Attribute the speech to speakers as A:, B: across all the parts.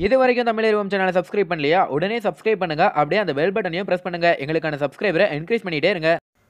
A: இது வரைக்கும் தமிழ் சேனலை சப்ஸ்கிரைப் பண்ணலையா உடனே சப்ஸ்கிரைப் பண்ணுங்க அப்படியே அந்த பெல் பட்டனையும் பிரஸ் பண்ணுங்க எங்களுக்கான சப்ஸ்கிரைபரை என்கரேஜ் பண்ணிட்டே இருங்க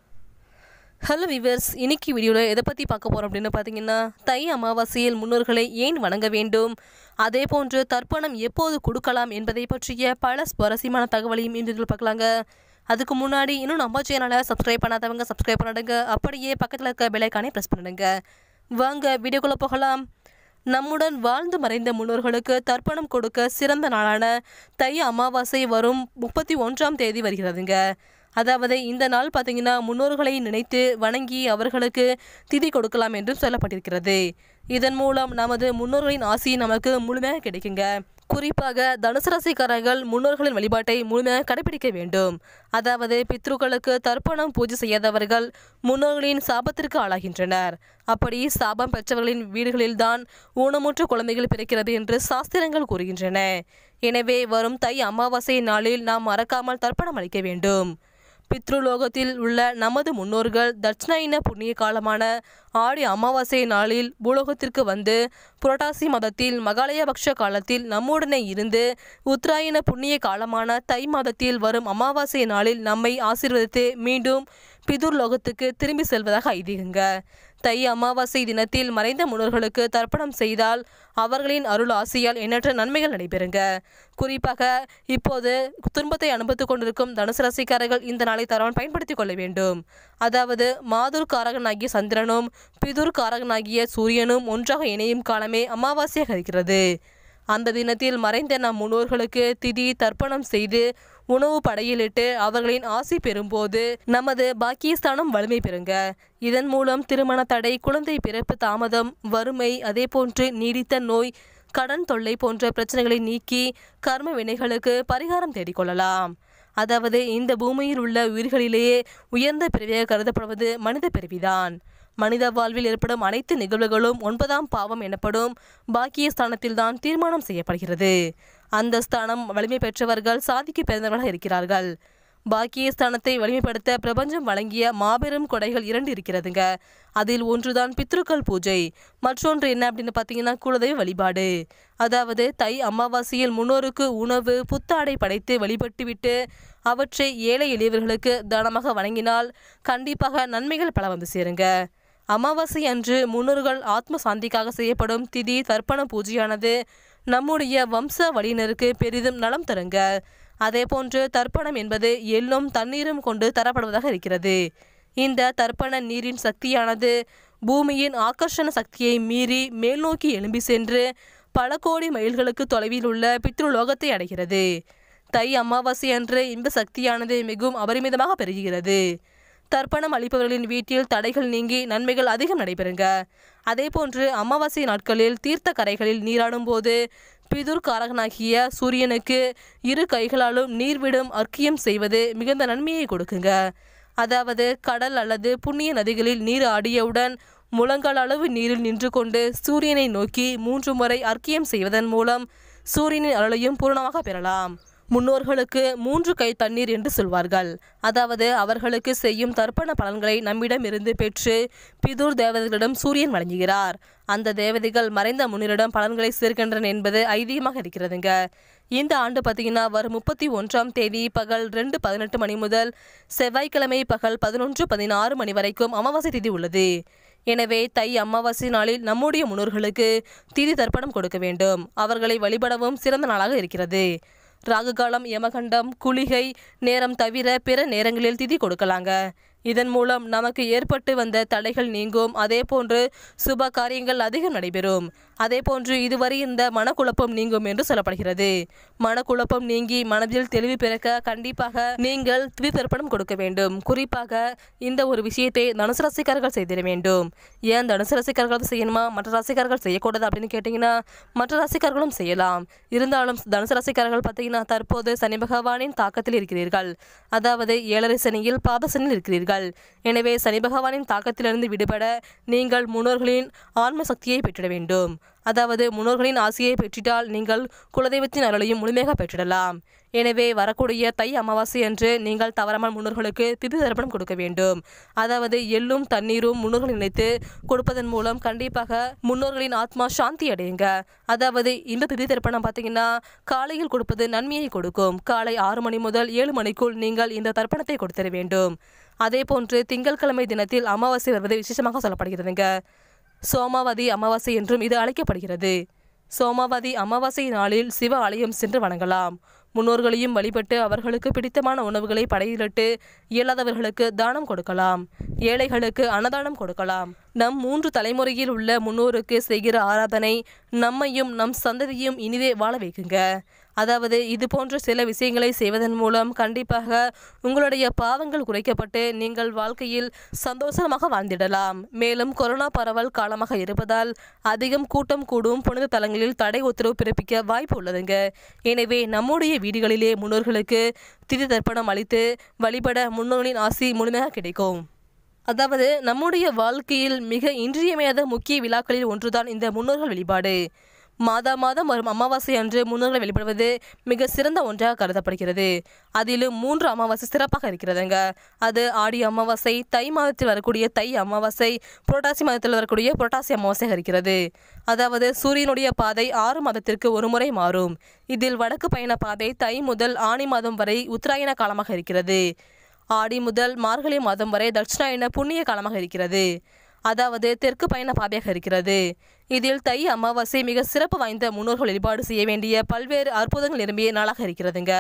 B: ஹலோ விவர்ஸ் இன்னைக்கு வீடியோவில் எதை பற்றி பார்க்க போகிறோம் அப்படின்னு பார்த்தீங்கன்னா தை அமாவாசையில் முன்னோர்களை ஏன் வணங்க வேண்டும் அதே போன்று தர்ப்பணம் எப்போது கொடுக்கலாம் என்பதை பற்றிய பல சுவாரஸ்யமான தகவலையும் இந்த வீடியோவில் பார்க்கலாங்க அதுக்கு முன்னாடி இன்னும் நம்ம சேனலை சப்ஸ்கிரைப் பண்ணாதவங்க சப்ஸ்கிரைப் பண்ணிடுங்க அப்படியே பக்கத்தில் இருக்க பெலைக்கானே ப்ரெஸ் பண்ணிடுங்க வாங்க வீடியோக்குள்ளே போகலாம் நம்முடன் வாழ்ந்து மறைந்த முன்னோர்களுக்கு தர்ப்பணம் கொடுக்க சிறந்த நாளான தை அமாவாசை வரும் முப்பத்தி ஒன்றாம் தேதி வருகிறதுங்க அதாவது இந்த நாள் பார்த்தீங்கன்னா முன்னோர்களை நினைத்து வணங்கி அவர்களுக்கு திதி கொடுக்கலாம் என்றும் சொல்லப்பட்டிருக்கிறது இதன் மூலம் நமது முன்னோர்களின் ஆசி நமக்கு முழுமையாக கிடைக்குங்க குறிப்பாக தனுசு ராசிக்காரர்கள் முன்னோர்களின் வழிபாட்டை முழுமையாக கடைபிடிக்க வேண்டும் அதாவது பித்ருக்களுக்கு தர்ப்பணம் பூஜை செய்யாதவர்கள் முன்னோர்களின் சாபத்திற்கு ஆளாகின்றனர் அப்படி சாபம் பெற்றவர்களின் வீடுகளில்தான் ஊனமுற்ற குழந்தைகள் பிறக்கிறது என்று சாஸ்திரங்கள் கூறுகின்றன எனவே வரும் தை அமாவாசை நாளில் நாம் மறக்காமல் தர்ப்பணம் அளிக்க வேண்டும் பித்ருலோகத்தில் உள்ள நமது முன்னோர்கள் தட்சிணாயின புண்ணிய காலமான ஆடி அமாவாசை நாளில் பூலோகத்திற்கு வந்து புரட்டாசி மதத்தில் மகாலயபக்ஷ காலத்தில் நம்முடனே இருந்து உத்தராயண புண்ணிய காலமான தை மாதத்தில் வரும் அமாவாசை நாளில் நம்மை ஆசீர்வதித்து மீண்டும் பிதுர் லோகத்துக்கு திரும்பி செல்வதாக ஐதீகங்க தை அமாவாசை தினத்தில் மறைந்த முன்னோர்களுக்கு தர்ப்பணம் செய்தால் அவர்களின் அருள் ஆசையால் எண்ணற்ற நன்மைகள் நடைபெறுங்க குறிப்பாக இப்போது துன்பத்தை அனுபவித்துக் கொண்டிருக்கும் தனுசு ராசிக்காரர்கள் இந்த நாளை தரவன் பயன்படுத்திக் கொள்ள வேண்டும் அதாவது மாதுர் காரகனாகிய சந்திரனும் பிதுர் காரகனாகிய சூரியனும் ஒன்றாக இணையும் காலமே அமாவாசையாக இருக்கிறது அந்த தினத்தில் மறைந்த நம் முன்னோர்களுக்கு திதி தர்ப்பணம் செய்து உணவு படையிலிட்டு அவர்களின் ஆசி பெறும்போது நமது பாக்கியஸ்தானம் வலிமை பெறுங்க இதன் மூலம் திருமண தடை குழந்தை பிறப்பு தாமதம் வறுமை அதேபோன்று நீடித்த நோய் கடன் தொல்லை போன்ற பிரச்சனைகளை நீக்கி கர்ம வினைகளுக்கு பரிகாரம் தேடிக்கொள்ளலாம் அதாவது இந்த பூமியில் உள்ள உயிர்களிலேயே உயர்ந்த பிறவியாக கருதப்படுவது மனித பிறவிதான் மனித வாழ்வில் ஏற்படும் அனைத்து நிகழ்வுகளும் ஒன்பதாம் பாவம் எனப்படும் பாக்கிய ஸ்தானத்தில்தான் தீர்மானம் செய்யப்படுகிறது அந்த ஸ்தானம் வலிமை பெற்றவர்கள் சாதிக்கு பிறந்தவர்களாக இருக்கிறார்கள் பாக்கிய ஸ்தானத்தை வலிமைப்படுத்த பிரபஞ்சம் வழங்கிய மாபெரும் கொடைகள் இரண்டு இருக்கிறதுங்க அதில் ஒன்றுதான் பித்ருக்கள் பூஜை மற்றொன்று என்ன அப்படின்னு பார்த்தீங்கன்னா குலதெய்வ வழிபாடு அதாவது தை அமாவாசையில் முன்னோருக்கு உணவு புத்தாடை படைத்து வழிபட்டுவிட்டு அவற்றை ஏழை எளியவர்களுக்கு தானமாக வழங்கினால் கண்டிப்பாக நன்மைகள் பல வந்து சேருங்க அமாவாசை அன்று முன்னோர்கள் ஆத்ம சாந்திக்காக செய்யப்படும் திதி தர்ப்பண பூஜையானது நம்முடைய வம்ச வழியினருக்கு பெரிதும் நலம் தருங்க அதேபோன்று தர்ப்பணம் என்பது எள்ளும் தண்ணீரும் கொண்டு தரப்படுவதாக இருக்கிறது இந்த தர்ப்பண நீரின் சக்தியானது பூமியின் ஆகர்ஷண சக்தியை மீறி மேல்நோக்கி எழும்பி சென்று பல கோடி மைல்களுக்கு தொலைவில் உள்ள பித்ருலோகத்தை அடைகிறது தை அமாவாசை அன்று இந்த சக்தியானது மிகவும் அபரிமிதமாக பெருகுகிறது தர்ப்பணம் அளிப்பவர்களின் வீட்டில் தடைகள் நீங்கி நன்மைகள் அதிகம் நடைபெறுங்க அதேபோன்று அமாவாசை நாட்களில் தீர்த்த கரைகளில் நீராடும் போது பிதுர் காரகனாகிய சூரியனுக்கு இரு கைகளாலும் நீர்விடும் அர்க்கியம் செய்வது மிகுந்த நன்மையை கொடுக்குங்க அதாவது கடல் அல்லது புண்ணிய நதிகளில் நீர் ஆடியவுடன் முழங்கால் அளவு நீரில் நின்று கொண்டு சூரியனை நோக்கி மூன்று முறை அர்க்கியம் செய்வதன் மூலம் சூரியனின் அருளையும் பூரணமாக பெறலாம் முன்னோர்களுக்கு மூன்று கை தண்ணீர் என்று சொல்வார்கள் அதாவது அவர்களுக்கு செய்யும் தர்ப்பண பலன்களை நம்மிடம் இருந்து பெற்று பிதூர் தேவதைகளிடம் சூரியன் வழங்குகிறார் அந்த தேவதைகள் மறைந்த முன்னிடம் பலன்களை சேர்க்கின்றன என்பது ஐதீகமாக இருக்கிறதுங்க இந்த ஆண்டு பார்த்தீங்கன்னா வரும் முப்பத்தி ஒன்றாம் தேதி பகல் ரெண்டு பதினெட்டு மணி முதல் செவ்வாய்க்கிழமை பகல் பதினொன்று பதினாறு மணி வரைக்கும் அமாவாசை திதி உள்ளது எனவே தை அமாவாசை நாளில் நம்முடைய முன்னோர்களுக்கு திதி தர்ப்பணம் கொடுக்க வேண்டும் அவர்களை வழிபடவும் சிறந்த நாளாக இருக்கிறது ராகுகாலம் யமகண்டம் குளிகை நேரம் தவிர பிற நேரங்களில் திதி கொடுக்கலாங்க இதன் மூலம் நமக்கு ஏற்பட்டு வந்த தடைகள் நீங்கும் அதேபோன்று சுப காரியங்கள் அதிகம் நடைபெறும் அதேபோன்று இதுவரை இந்த மனக்குழப்பம் நீங்கும் என்று சொல்லப்படுகிறது மனக்குழப்பம் நீங்கி மனதில் தெளிவு பிறக்க கண்டிப்பாக நீங்கள் திதி தர்ப்பணம் கொடுக்க வேண்டும் குறிப்பாக இந்த ஒரு விஷயத்தை தனுசு ராசிக்காரர்கள் செய்திட வேண்டும் ஏன் தனுசு ராசிக்காரர்கள் அதை செய்யணுமா மற்ற ராசிக்காரர்கள் செய்யக்கூடாது அப்படின்னு கேட்டிங்கன்னா மற்ற ராசிக்காரர்களும் செய்யலாம் இருந்தாலும் தனுசு ராசிக்காரர்கள் பார்த்தீங்கன்னா தற்போது சனி பகவானின் தாக்கத்தில் இருக்கிறீர்கள் அதாவது ஏழரை சனியில் பாபசனில் இருக்கிறீர்கள் எனவே சனி பகவானின் தாக்கத்திலிருந்து விடுபட நீங்கள் முன்னோர்களின் ஆன்ம சக்தியை பெற்றிட வேண்டும் அதாவது முன்னோர்களின் ஆசையை பெற்றிட்டால் நீங்கள் குலதெய்வத்தின் அருளையும் முழுமையாக பெற்றிடலாம் எனவே வரக்கூடிய தை அமாவாசை அன்று நீங்கள் தவறாமல் முன்னோர்களுக்கு திதி தர்ப்பணம் கொடுக்க வேண்டும் அதாவது எள்ளும் தண்ணீரும் முன்னோர்கள் நினைத்து கொடுப்பதன் மூலம் கண்டிப்பாக முன்னோர்களின் ஆத்மா சாந்தி அடையுங்க அதாவது இந்த திதி தர்ப்பணம் பார்த்தீங்கன்னா காலையில் கொடுப்பது நன்மையை கொடுக்கும் காலை ஆறு மணி முதல் ஏழு மணிக்குள் நீங்கள் இந்த தர்ப்பணத்தை கொடுத்திட வேண்டும் அதே போன்று திங்கட்கிழமை தினத்தில் அமாவாசை வருவது விசேஷமாக சொல்லப்படுகிறதுங்க சோமாவதி அமாவாசை என்றும் இது அழைக்கப்படுகிறது சோமாவதி அமாவாசை நாளில் சிவ ஆலயம் சென்று வணங்கலாம் முன்னோர்களையும் வழிபட்டு அவர்களுக்கு பிடித்தமான உணவுகளை படையிலிட்டு இயலாதவர்களுக்கு தானம் கொடுக்கலாம் ஏழைகளுக்கு அன்னதானம் கொடுக்கலாம் நம் மூன்று தலைமுறையில் உள்ள முன்னோருக்கு செய்கிற ஆராதனை நம்மையும் நம் சந்ததியும் இனிதே வாழ வைக்குங்க அதாவது இது போன்ற சில விஷயங்களை செய்வதன் மூலம் கண்டிப்பாக உங்களுடைய பாவங்கள் குறைக்கப்பட்டு நீங்கள் வாழ்க்கையில் சந்தோஷமாக வாழ்ந்திடலாம் மேலும் கொரோனா பரவல் காலமாக இருப்பதால் அதிகம் கூட்டம் கூடும் புனித தலங்களில் தடை உத்தரவு பிறப்பிக்க வாய்ப்பு உள்ளதுங்க எனவே நம்முடைய வீடுகளிலே முன்னோர்களுக்கு திதி தர்ப்பணம் அளித்து வழிபட முன்னோர்களின் ஆசி முழுமையாக கிடைக்கும் அதாவது நம்முடைய வாழ்க்கையில் மிக இன்றியமையாத முக்கிய விழாக்களில் ஒன்றுதான் இந்த முன்னோர்கள் வழிபாடு மாதா மாதம் வரும் அமாவாசை அன்று முன்னோர்களை வழிபடுவது மிக சிறந்த ஒன்றாக கருதப்படுகிறது அதிலும் மூன்று அமாவாசை சிறப்பாக இருக்கிறதுங்க அது ஆடி அமாவாசை தை மாதத்தில் வரக்கூடிய தை அமாவாசை புரட்டாசி மாதத்தில் வரக்கூடிய புரட்டாசி அமாவாசையாக இருக்கிறது அதாவது சூரியனுடைய பாதை ஆறு மாதத்திற்கு ஒரு முறை மாறும் இதில் வடக்கு பயண பாதை தை முதல் ஆணி மாதம் வரை உத்தராயண காலமாக இருக்கிறது ஆடி முதல் மார்கழி மாதம் வரை தட்சிணாயன புண்ணிய காலமாக இருக்கிறது அதாவது தெற்கு பயண பாதையாக இருக்கிறது இதில் தை அமாவாசை மிக சிறப்பு வாய்ந்த முன்னோர்கள் வழிபாடு செய்ய வேண்டிய பல்வேறு அற்புதங்கள் நிரம்பிய நாளாக இருக்கிறதுங்க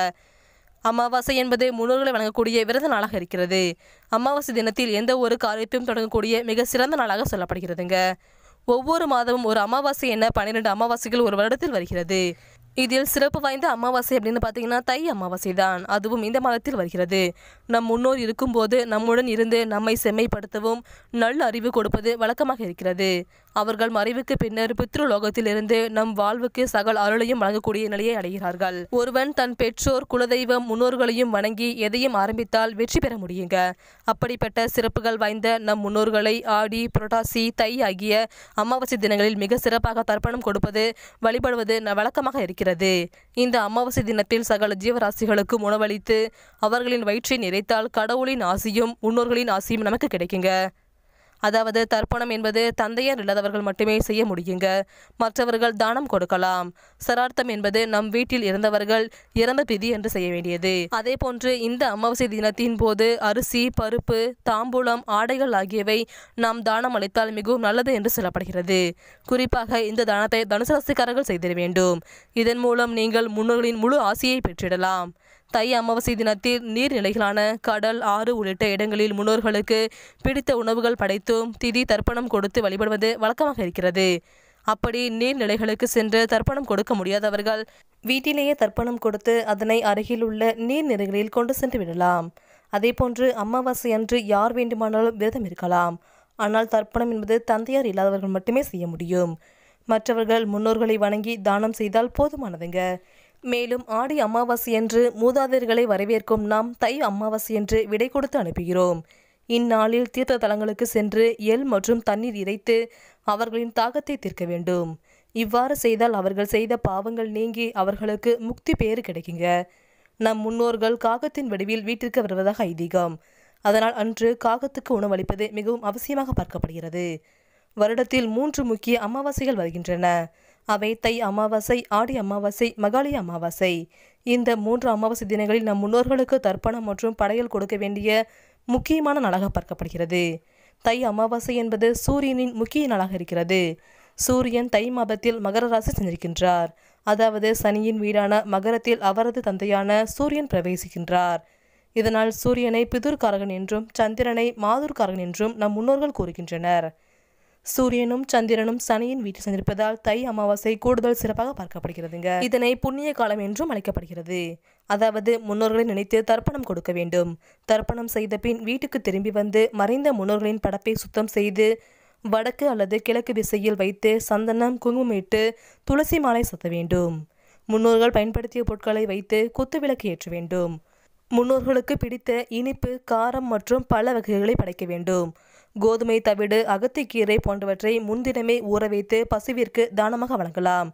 B: அமாவாசை என்பது முன்னோர்களை வணங்கக்கூடிய விரத நாளாக இருக்கிறது அமாவாசை தினத்தில் எந்த ஒரு காரியத்தையும் தொடங்கக்கூடிய மிக சிறந்த நாளாக சொல்லப்படுகிறதுங்க ஒவ்வொரு மாதமும் ஒரு அமாவாசை என பன்னிரெண்டு அமாவாசைகள் ஒரு வருடத்தில் வருகிறது இதில் சிறப்பு வாய்ந்த அமாவாசை அப்படின்னு பார்த்தீங்கன்னா தை அமாவாசை தான் அதுவும் இந்த மாதத்தில் வருகிறது நம் முன்னோர் இருக்கும்போது நம்முடன் இருந்து நம்மை செம்மைப்படுத்தவும் நல்ல அறிவு கொடுப்பது வழக்கமாக இருக்கிறது அவர்கள் மறைவுக்கு பின்னர் பித்ருலோகத்திலிருந்து நம் வாழ்வுக்கு சகல் அருளையும் வழங்கக்கூடிய நிலையை அடைகிறார்கள் ஒருவன் தன் பெற்றோர் குலதெய்வம் முன்னோர்களையும் வணங்கி எதையும் ஆரம்பித்தால் வெற்றி பெற முடியுங்க அப்படிப்பட்ட சிறப்புகள் வாய்ந்த நம் முன்னோர்களை ஆடி புரட்டாசி தை ஆகிய அமாவாசை தினங்களில் மிக சிறப்பாக தர்ப்பணம் கொடுப்பது வழிபடுவது ந- வழக்கமாக இருக்கிறது இந்த அமாவாசை தினத்தில் சகல ஜீவராசிகளுக்கும் உணவளித்து அவர்களின் வயிற்றை நிறைத்தால் கடவுளின் ஆசியும் முன்னோர்களின் ஆசியும் நமக்கு கிடைக்குங்க அதாவது தர்ப்பணம் என்பது தந்தையார் இல்லாதவர்கள் மட்டுமே செய்ய முடியுங்க மற்றவர்கள் தானம் கொடுக்கலாம் சரார்த்தம் என்பது நம் வீட்டில் இறந்தவர்கள் இறந்த திதி என்று செய்ய வேண்டியது அதே போன்று இந்த அமாவாசை தினத்தின் போது அரிசி பருப்பு தாம்பூலம் ஆடைகள் ஆகியவை நாம் தானம் அளித்தால் மிகவும் நல்லது என்று சொல்லப்படுகிறது குறிப்பாக இந்த தானத்தை தனுசு ராசிக்காரர்கள் செய்திட வேண்டும் இதன் மூலம் நீங்கள் முன்னோர்களின் முழு ஆசையை பெற்றிடலாம் தை அமாவாசை தினத்தில் நீர்நிலைகளான கடல் ஆறு உள்ளிட்ட இடங்களில் முன்னோர்களுக்கு பிடித்த உணவுகள் படைத்தும் திதி தர்ப்பணம் கொடுத்து வழிபடுவது வழக்கமாக இருக்கிறது அப்படி நீர்நிலைகளுக்கு சென்று தர்ப்பணம் கொடுக்க முடியாதவர்கள் வீட்டிலேயே தர்ப்பணம் கொடுத்து அதனை அருகில் உள்ள நீர்நிலைகளில் கொண்டு சென்று விடலாம் அதேபோன்று அமாவாசை அன்று யார் வேண்டுமானாலும் விரதம் இருக்கலாம் ஆனால் தர்ப்பணம் என்பது தந்தையார் இல்லாதவர்கள் மட்டுமே செய்ய முடியும் மற்றவர்கள் முன்னோர்களை வணங்கி தானம் செய்தால் போதுமானதுங்க மேலும் ஆடி அமாவாசை அன்று மூதாதையர்களை வரவேற்கும் நாம் தை அமாவாசை என்று விடை கொடுத்து அனுப்புகிறோம் இந்நாளில் தீர்த்த தலங்களுக்கு சென்று எள் மற்றும் தண்ணீர் இறைத்து அவர்களின் தாகத்தை தீர்க்க வேண்டும் இவ்வாறு செய்தால் அவர்கள் செய்த பாவங்கள் நீங்கி அவர்களுக்கு முக்தி பேறு கிடைக்குங்க நம் முன்னோர்கள் காகத்தின் வடிவில் வீட்டிற்கு வருவதாக ஐதீகம் அதனால் அன்று காகத்துக்கு உணவளிப்பது மிகவும் அவசியமாக பார்க்கப்படுகிறது வருடத்தில் மூன்று முக்கிய அமாவாசைகள் வருகின்றன அவை தை அமாவாசை ஆடி அமாவாசை மகாலய அமாவாசை இந்த மூன்று அமாவாசை தினங்களில் நம் முன்னோர்களுக்கு தர்ப்பணம் மற்றும் படையல் கொடுக்க வேண்டிய முக்கியமான நாளாக பார்க்கப்படுகிறது தை அமாவாசை என்பது சூரியனின் முக்கிய நாளாக இருக்கிறது சூரியன் தை மாதத்தில் மகர ராசி சென்றிருக்கின்றார் அதாவது சனியின் வீடான மகரத்தில் அவரது தந்தையான சூரியன் பிரவேசிக்கின்றார் இதனால் சூரியனை பிதுர்காரகன் என்றும் சந்திரனை மாதுர்காரகன் என்றும் நம் முன்னோர்கள் கூறுகின்றனர் சூரியனும் சந்திரனும் சனியின் வீட்டில் சென்றிருப்பதால் தை அமாவாசை கூடுதல் சிறப்பாக பார்க்கப்படுகிறதுங்க இதனை புண்ணிய காலம் என்றும் அழைக்கப்படுகிறது அதாவது முன்னோர்களை நினைத்து தர்ப்பணம் கொடுக்க வேண்டும் தர்ப்பணம் செய்த பின் வீட்டுக்கு திரும்பி வந்து மறைந்த முன்னோர்களின் படப்பை சுத்தம் செய்து வடக்கு அல்லது கிழக்கு திசையில் வைத்து சந்தனம் குங்குமிட்டு துளசி மாலை சுத்த வேண்டும் முன்னோர்கள் பயன்படுத்திய பொருட்களை வைத்து குத்துவிளக்கு ஏற்ற வேண்டும் முன்னோர்களுக்கு பிடித்த இனிப்பு காரம் மற்றும் பல வகைகளை படைக்க வேண்டும் கோதுமை தவிடு அகத்திக்கீரை போன்றவற்றை முன்தினமே ஊற வைத்து பசுவிற்கு தானமாக வழங்கலாம்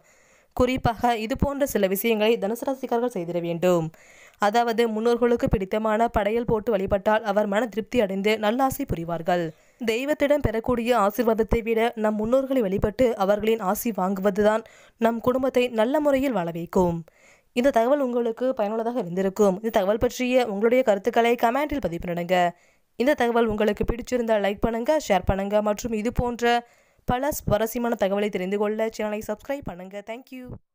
B: குறிப்பாக இது போன்ற சில விஷயங்களை தனுசு ராசிக்காரர்கள் செய்திட வேண்டும் அதாவது முன்னோர்களுக்கு பிடித்தமான படையல் போட்டு வழிபட்டால் அவர் மன திருப்தி அடைந்து நல்லாசி புரிவார்கள் தெய்வத்திடம் பெறக்கூடிய ஆசீர்வாதத்தை விட நம் முன்னோர்களை வழிபட்டு அவர்களின் ஆசி வாங்குவதுதான் நம் குடும்பத்தை நல்ல முறையில் வாழ வைக்கும் இந்த தகவல் உங்களுக்கு பயனுள்ளதாக இருந்திருக்கும் இந்த தகவல் பற்றிய உங்களுடைய கருத்துக்களை கமெண்டில் பதிவு பண்ணுங்க இந்த தகவல் உங்களுக்கு பிடிச்சிருந்தால் லைக் பண்ணுங்க ஷேர் பண்ணுங்க மற்றும் இது போன்ற பல சுவாரஸ்யமான தகவலை தெரிந்து கொள்ள சேனலை சப்ஸ்கிரைப் பண்ணுங்க தேங்க்யூ